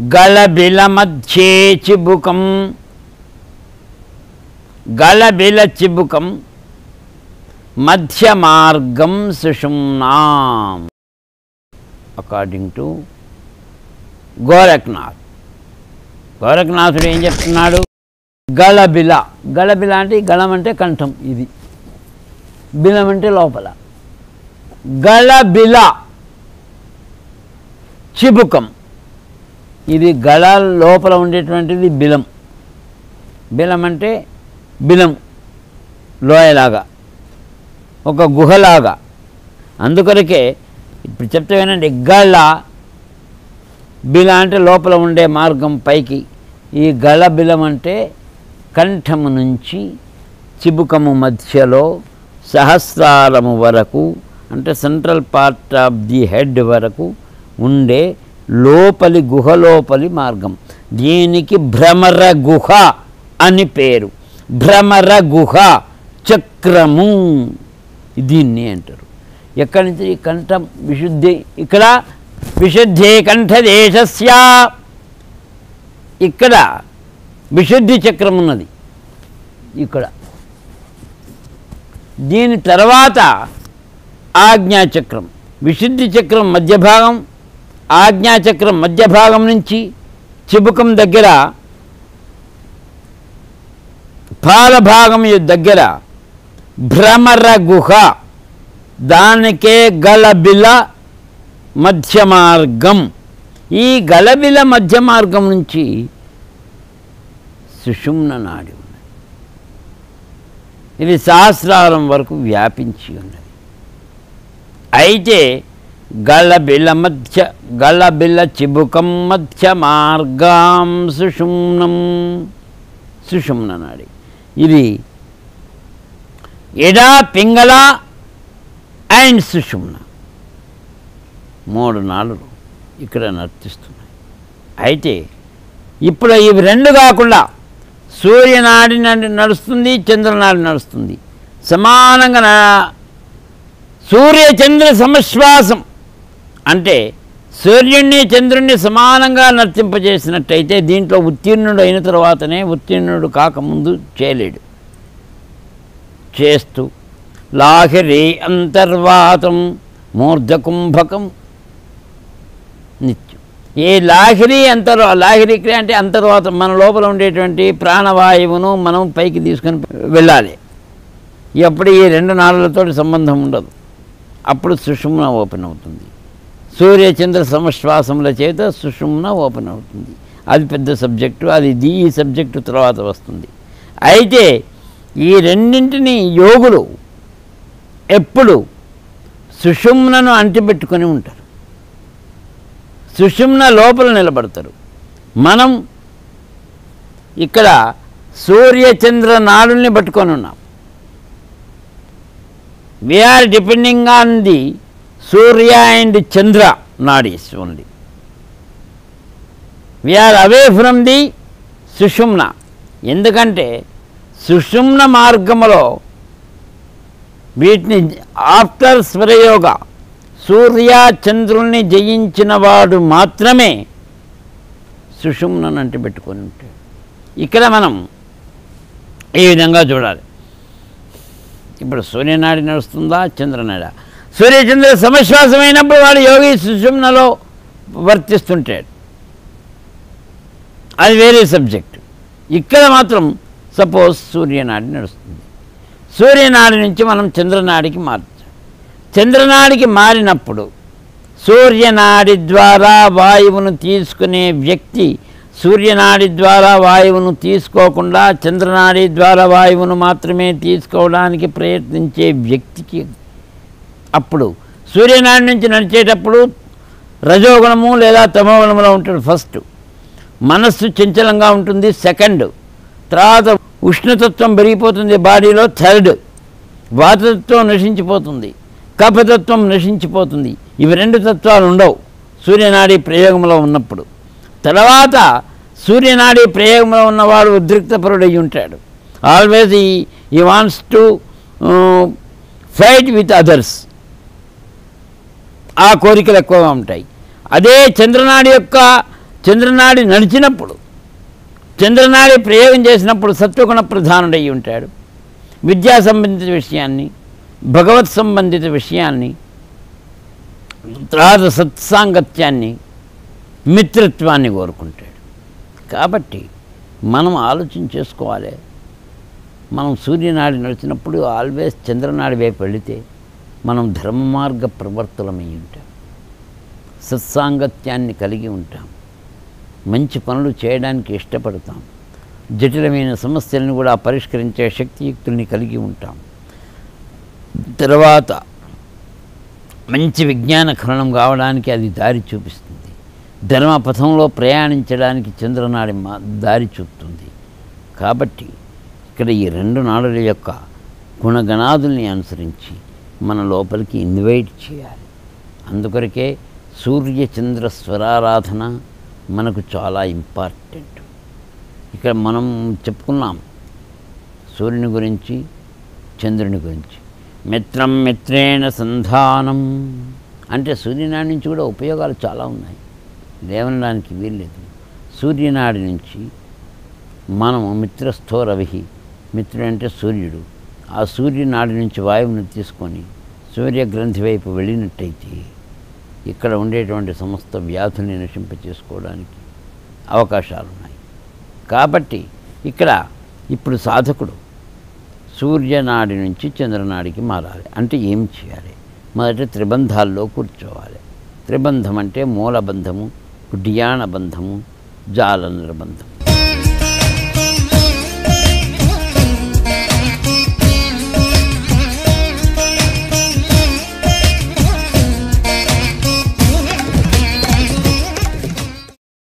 గళబిల మధ్యే చిబుకం గళబిల చిబుకం మధ్య మార్గం సుషుమ్నాం అకార్డింగ్ టు గోరఖ్నాథ్ గోరఖ్నాథుడు ఏం చెప్తున్నాడు గళబిల గళబిల అంటే ఈ గళం అంటే కంఠం ఇది బిలం అంటే లోపల గళబిల చిబుకం ఇది గళ లోపల ఉండేటువంటిది బిలం బిలం అంటే బిలం లోయలాగా ఒక గుహలాగా అందుకొరకే ఇప్పుడు చెప్తే వినండి గళ బిల అంటే లోపల ఉండే మార్గం పైకి ఈ గళ బిలం అంటే కంఠము నుంచి చిబుకము మధ్యలో సహస్రారము వరకు అంటే central part of the head వరకు ఉండే లోపలి గుహ లోపలి మార్గం దీనికి భ్రమర గుహ అని పేరు భ్రమర గుహ చక్రము దీన్ని అంటారు ఎక్కడి నుంచి ఈ కంఠం విశుద్ధి ఇక్కడ విశుద్ధి కంఠదేశస్య ఇక్కడ విశుద్ధి చక్రం ఉన్నది ఇక్కడ దీని తర్వాత ఆజ్ఞాచక్రం విశుద్ధి చక్రం మధ్య భాగం ఆజ్ఞాచక్రం మధ్య భాగం నుంచి చిబుకం దగ్గర పాల భాగం దగ్గర భ్రమర గుహ దానికే గలబిల మధ్య మార్గం ఈ గలబిల మధ్య మార్గం నుంచి సుషుమ్న నాడి ఉన్నది ఇది సహస్రారం వరకు వ్యాపించి ఉన్నది అయితే గళబిల మధ్య గళబిల చిబుకం మధ్య మార్గాం సుషుమ్నం సుషుమ్న నాడి ఇది ఎడా పింగళ అండ్ సుషుమ్న మూడు నాలుగు ఇక్కడ నర్తిస్తున్నాయి అయితే ఇప్పుడు ఇవి రెండు కాకుండా సూర్యనాడి నడి- నడుస్తుంది చంద్రనాడి నడుస్తుంది సమానంగా నా- సూర్య చంద్ర సమశ్వాసం అంటే సూర్యుణ్ణి చంద్రుణ్ణి సమానంగా నర్తింపజేసినట్టయితే దీంట్లో ఉత్తీర్ణుడు అయిన తర్వాతనే ఉత్తీర్ణుడు కాకముందు చేయలేడు చేస్తూ లాహిరి అంతర్వాతం మూర్ధకుంభకం నిత్యం ఏ లాహిరి అంతర్ లాహిరి క్రియ అంటే అంతర్వాతం మన లోపల ఉండేటువంటి ప్రాణవాయువును మనం పైకి తీసుకొని వెళ్ళాలి ఎప్పుడు ఈ రెండు నాలుగులతో సంబంధం ఉండదు అప్పుడు సుషుమ్న ఓపెన్ అవుతుంది సూర్య చంద్ర సమశ్వాసముల చేత సుషుమ్న ఓపెన్ అవుతుంది అది పెద్ద సబ్జెక్టు అది దీ ఈ సబ్జెక్టు తర్వాత వస్తుంది అయితే ఈ రెండింటిని యోగులు ఎప్పుడు సుషుమ్నను అంటిపెట్టుకొని ఉంటారు సుషుమ్న లోపల నిలబడతారు మనం ఇక్కడ సూర్య చంద్ర నాడుల్ని పట్టుకొని ఉన్నాం we are depending on the Surya and Chandra nadis only we are away from the Sushumna ఎందుకంటే సుషుమ్న మార్గములో వీటిని ఆఫ్టర్ స్వరయోగ సూర్య చంద్రుల్ని జయించిన వాడు మాత్రమే సుషుమ్నను అంటి పెట్టుకొని ఉంటాడు ఇక్కడ మనం ఈ విధంగా చూడాలి ఇప్పుడు సూర్యనాడి నడుస్తుందా చంద్రనాడ సూర్యచంద్ర సమశ్వాసమైనప్పుడు వాడు యోగి సుషుమ్నలో వర్తిస్తుంటాడు అది వేరే సబ్జెక్ట్ ఇక్కడ మాత్రం సపోజ్ సూర్యనాడి నడుస్తుంది సూర్యనాడి నుంచి మనం చంద్రనాడికి మారుతాం చంద్రనాడికి మారినప్పుడు సూర్యనాడి ద్వారా వాయువును తీసుకునే వ్యక్తి సూర్యనాడి ద్వారా వాయువును తీసుకోకుండా చంద్రనాడి ద్వారా వాయువును మాత్రమే తీసుకోవడానికి ప్రయత్నించే వ్యక్తికి అప్పుడు సూర్యనాడి నుంచి నడిచేటప్పుడు రజోగుణము లేదా తమోగుణములో ఉంటాడు ఫస్ట్ మనస్సు చంచలంగా ఉంటుంది సెకండ్ తర్వాత ఉష్ణతత్వం పెరిగిపోతుంది బాడీలో థర్డ్ వాతతత్వం నశించిపోతుంది కఫతత్వం నశించిపోతుంది ఇవి రెండు తత్వాలు ఉండవు సూర్యనాడి ప్రయోగంలో ఉన్నప్పుడు తర్వాత సూర్యనాడి ప్రయోగంలో ఉన్నవాడు ఉద్రిక్తపరుడై ఉంటాడు ఆల్వేస్ ఈ ఈ wants to fight with others ఆ కోరికలు ఎక్కువగా ఉంటాయి అదే చంద్రనాడి యొక్క చంద్రనాడి నడిచినప్పుడు చంద్రనాడి ప్రయోగం చేసినప్పుడు సత్వగుణ ప్రధానుడై ఉంటాడు విద్యా సంబంధిత విషయాన్ని భగవత్ సంబంధిత విషయాన్ని తర్వాత సత్సాంగత్యాన్ని మిత్రత్వాన్ని కోరుకుంటాడు కాబట్టి మనం ఆలోచన చేసుకోవాలి మనం సూర్యనాడి నడిచినప్పుడు ఆల్వేస్ చంద్రనాడి వైపు వెళితే మనం ధర్మ మార్గ ప్రవర్తనమై ఉంటాం సత్సాంగత్యాన్ని కలిగి ఉంటాం మంచి పనులు చేయడానికి ఇష్టపడతాం జటిలమైన సమస్యలను కూడా పరిష్కరించే శక్తియుక్తుల్ని కలిగి ఉంటాం తర్వాత మంచి విజ్ఞాన ఖననం కావడానికి అది దారి చూపిస్తుంది ధర్మపథంలో ప్రయాణించడానికి చంద్రనాడి మా దారి చూపుతుంది కాబట్టి ఇక్కడ ఈ రెండు నాడుల యొక్క గుణగణాదుల్ని అనుసరించి మన లోపలికి ఇన్వైట్ చేయాలి అందుకొరకే సూర్య చంద్ర స్వరారాధన మనకు చాలా ఇంపార్టెంట్ ఇక్కడ మనం చెప్పుకున్నాం సూర్యుని గురించి చంద్రుని గురించి మిత్రం మిత్రేణ సంధానం అంటే సూర్యనాడి నుంచి కూడా ఉపయోగాలు చాలా ఉన్నాయి లేవనడానికి వీల్లేదు సూర్యనాడి నుంచి మనము మిత్రస్థో రవి మిత్రుడు అంటే సూర్యుడు ఆ సూర్యనాడి నుంచి వాయువుని తీసుకొని సూర్యగ్రంథి వైపు వెళ్ళినట్టయితే ఇక్కడ ఉండేటువంటి సమస్త వ్యాధుల్ని నశింపచేసుకోవడానికి అవకాశాలు ఉన్నాయి కాబట్టి ఇక్కడ ఇప్పుడు సాధకుడు సూర్యనాడి నుంచి చంద్రనాడికి మారాలి అంటే ఏం చేయాలి మొదట త్రిబంధాల్లో కూర్చోవాలి త్రిబంధం అంటే మూలబంధము డ్యాణ బంధము జాల నిర్బంధం